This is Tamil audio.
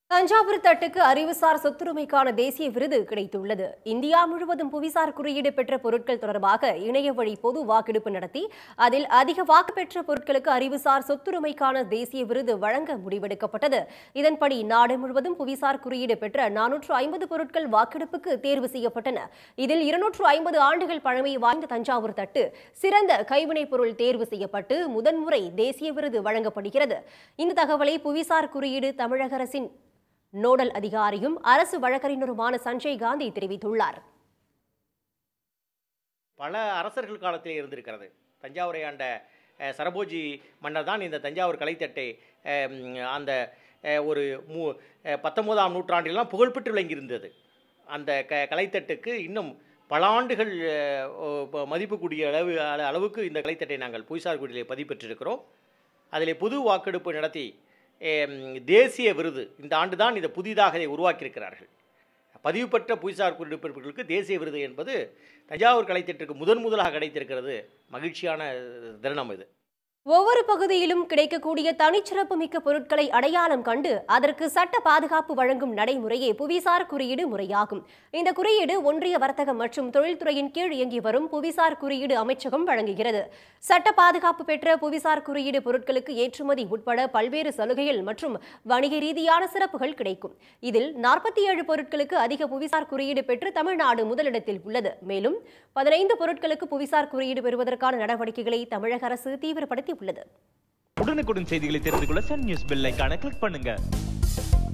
தஞ்சாவூர் தட்டுக்கு அறிவுசார் சொத்துரிமைக்கான தேசிய விருது கிடைத்துள்ளது இந்தியா முழுவதும் புவிசார் குறியீடு பெற்ற பொருட்கள் தொடர்பாக இணைய வழி பொது வாக்கெடுப்பு நடத்தி அதில் அதிக வாக்கு பெற்ற பொருட்களுக்கு அறிவுசார் சொத்துரிமைக்கான தேசிய விருது வழங்க முடிவெடுக்கப்பட்டது இதன்படி நாடு முழுவதும் புவிசார் குறியீடு பெற்ற நானூற்று ஐம்பது பொருட்கள் வாக்கெடுப்புக்கு தேர்வு செய்யப்பட்டன இதில் இருநூற்று ஐம்பது ஆண்டுகள் பழமை வாய்ந்த தஞ்சாவூர் தட்டு சிறந்த கைவினைப் பொருள் தேர்வு செய்யப்பட்டு முதன்முறை தேசிய விருது வழங்கப்படுகிறது இந்த தகவலை புவிசார் குறியீடு தமிழக அரசின் நோடல் அதிகாரியும் அரசு வழக்கறிஞருமான சஞ்சய் காந்தி தெரிவித்துள்ளார் பல அரசர்கள் காலத்திலே இருந்திருக்கிறது தஞ்சாவூரை ஆண்ட அஹ், சரபோஜி மன்னர் தான் இந்த தஞ்சாவூர் கலைத்தட்டை அஹ், ம், அந்த அஹ், ஒரு மூ அஹ், பத்தொன்பதாம் நூற்றாண்டிலெல்லாம் புகழ்பெற்று விளங்கியிருந்தது அந்த க கலைத்தட்டுக்கு இன்னும் பல ஆண்டுகள் அஹ், ஓ, ப- மதிப்பு கூடிய அளவு அள- அளவுக்கு இந்த கலைத்தட்டை நாங்கள் புவிசார் குறியிலே பதிப்பெற்றிருக்கிறோம் அதிலே பொது வாக்கெடுப்பு நடத்தி அஹ், ம், தேசிய விருது இந்த ஆண்டு தான் இதை புதிதாக இதை உருவாக்கியிருக்கிறார்கள் பதிவு பெற்ற புவிசார் குறிப்பிடர்களுக்கு தேசிய விருது என்பது தஞ்சாவூர் கலைத்திட்டுக்கு முதன் முதலாக கிடைத்திருக்கிறது மகிழ்ச்சியான தருணம் இது ஒவ்வொரு பகுதியிலும் கிடைக்கக்கூடிய தனிச்சிறப்பு மிக்க பொருட்களை அடையாளம் கண்டு அதற்கு சட்ட பாதுகாப்பு வழங்கும் நடைமுறையே புவிசார் குறியீடு முறையாகும் இந்த குறியீடு ஒன்றிய வர்த்தகம் மற்றும் தொழில்துறையின் கீழ் இயங்கி வரும் புவிசார் குறியீடு அமைச்சகம் வழங்குகிறது சட்ட பாதுகாப்பு பெற்ற புவிசார் குறியீடு பொருட்களுக்கு ஏற்றுமதி உட்பட பல்வேறு சலுகைகள் மற்றும் வணிக ரீதியான சிறப்புகள் கிடைக்கும் இதில் நாற்பத்தி ஏழு பொருட்களுக்கு அதிக புவிசார் குறியீடு பெற்று தமிழ்நாடு முதலிடத்தில் உள்ளது மேலும் பதினைந்து பொருட்களுக்கு புவிசார் குறியீடு பெறுவதற்கான நடவடிக்கைகளை தமிழக அரசு தீவிரப்படுத்தி உள்ளது உடனுக்குடன் செய்திகளை தெரிந்து கொள்ள சன் நியூஸ் பெல் ஐகானை கிளிக் பண்ணுங்க